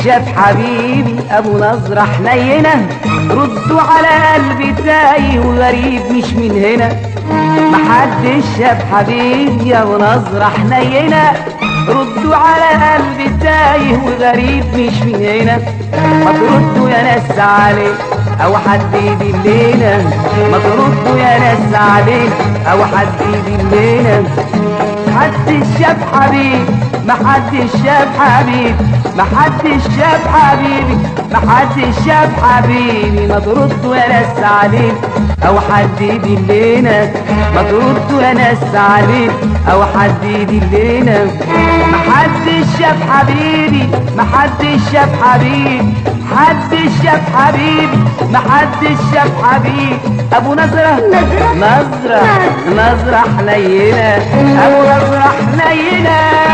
شاف حبيبي ابو نظرة حنينة ردوا على قلبي تايه وغريب مش من هنا محدش شاف حبيبي ابو نظرة حنينة ردوا على قلبي تايه وغريب مش من هنا ما تردوا يا ناس عليه او حد يدلنا ما تردوا يا ناس عليه او حد يدلنا محدش شاف حبيبي محدش شاف حبيبي محدش شاف حبيبي محدش شاف حبيبي ما تردوا يا ناس عليه او حد يدلنا ما تردوا يا ناس عليه او حد يدلنا محدش شاف حبيبي محدش شاف حبيبي محدش شاف حبيبي محدش شاف حبيبي ابو نظرة نظرة؟ نظرة نظرة حنينة ابو نظرة حنينة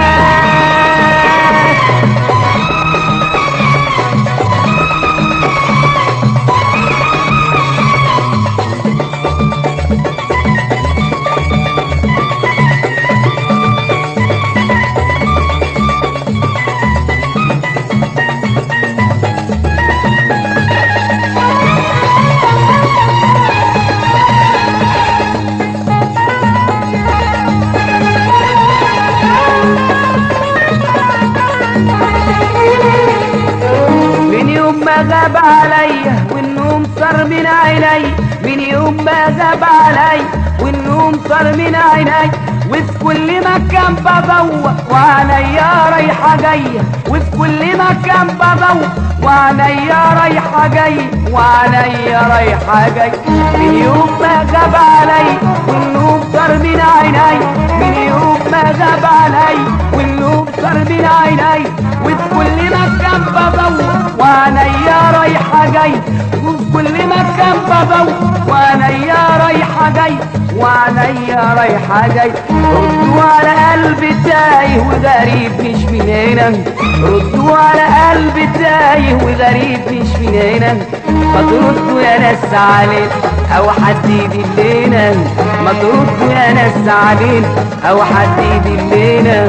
من يوم ما غاب عليا والنوم صار من عيني من يوم ما غاب عليا والنوم صار من عيني وفي كل مكان بدور وعينيا رايحة جاية وفي كل مكان بدور وعينيا رايحة جاية وعينيا رايحة جاية من يوم ما غاب عليا والنوم صار من عيني من يوم ما غاب عليا والنوم صار من عيني وفي كل مكان بدور وعينيا رايحة جاي وفي كل مكان بدور وعينيا رايحة جاي وعينيا رايحة جاي ردوا على قلبي تايه وغريب مش من هنا ردوا على قلبي تايه وغريب مش من هنا ما تردوا يا ناس علينا او حد يدلنا ما تردوا يا ناس علينا او حد يدلنا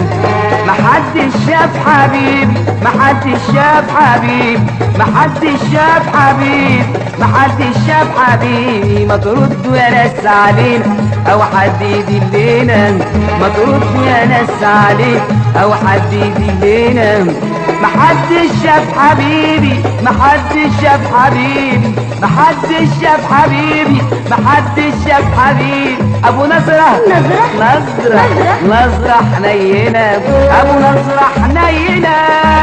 محدش شاف حبيبي محدش شاف حبيبي محدش شاف حبيبي محدش شاف حبيبي ما تردوا يا ناس علينا او حد يدلنا ما تردوا يا ناس علينا او حد يدلنا محدش شاف حبيبي محدش شاف حبيبي محدش شاف حبيبي محدش شاف حبيبي ابو نصرة نظرة؟ نظرة نظرة حنينة ابو نظرة حنينة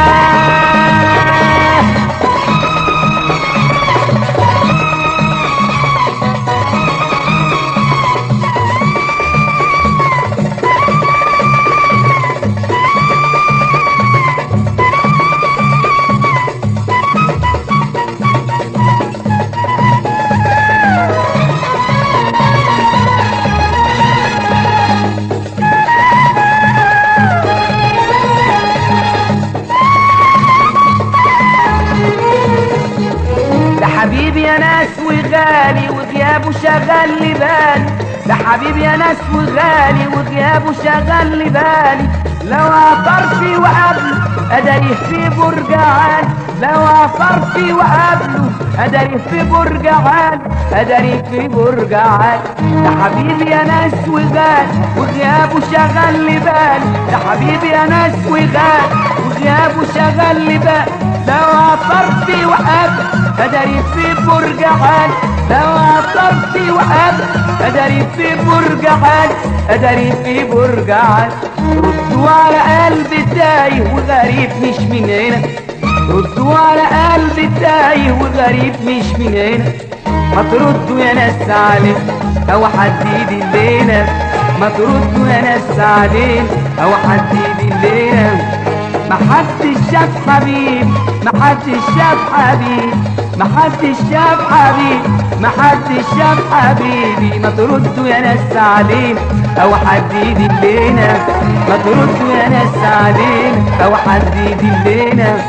ده حبيبي يا ناس وغالي وغيابه شغل لي بالي ده حبيبي يا ناس وغالي وغيابه شغل لي بالي لو عطرتي وقبله ادري في برج عالي لو عطرتي وقبله ادري في برج عالي ادري في برج عالي ده حبيبي يا ناس وغالي وغيابه شغل لي بالي ده حبيبي يا ناس وغالي وغيابه شغل لي بالي لو عطرتي وقبل ادري في برج عالي لو عطرتي وقبل ادري في برج عالي ادري في برج عالي ردوا على قلبي تايه وغريب مش من هنا ردوا على قلبي تايه وغريب مش من هنا ما تردوا يا ناس علينا او حد يدلنا ما تردوا يا ناس علينا او حد يدلنا محدش شاف حبيبي محدش شاف حبيبي محدش شاف حبيبي محدش شاف حبيبي ما تردوا يا ناس علينا او حد يدلنا ما تردوا يا ناس علينا او حد يدلنا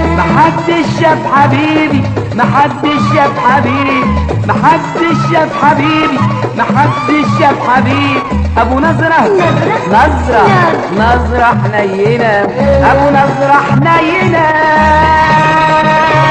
محدش شاف حبيبي محدش شاف حبيبي محدش شاف حبيبي محدش شاف حبيبي ابو نظرة نظرة نظرة حنينة ابو نظرة حنينة